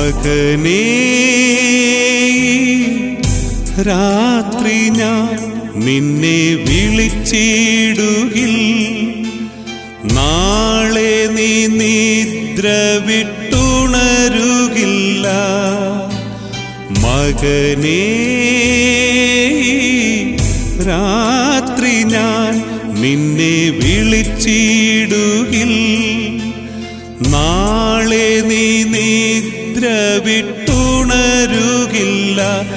മകനേ രാത്രി ഞാൻ നിന്നെ വിളിച്ചിടുകിൽ നാളെ നീ നിദ്ര വിട്ടുണരുകില്ല മകനേ രാത്രി ഞാൻ നിന്നെ വിളിച്ചിടുകിൽ നാളെ നീ നിദ്ര വിട്ടുണരുകില്ല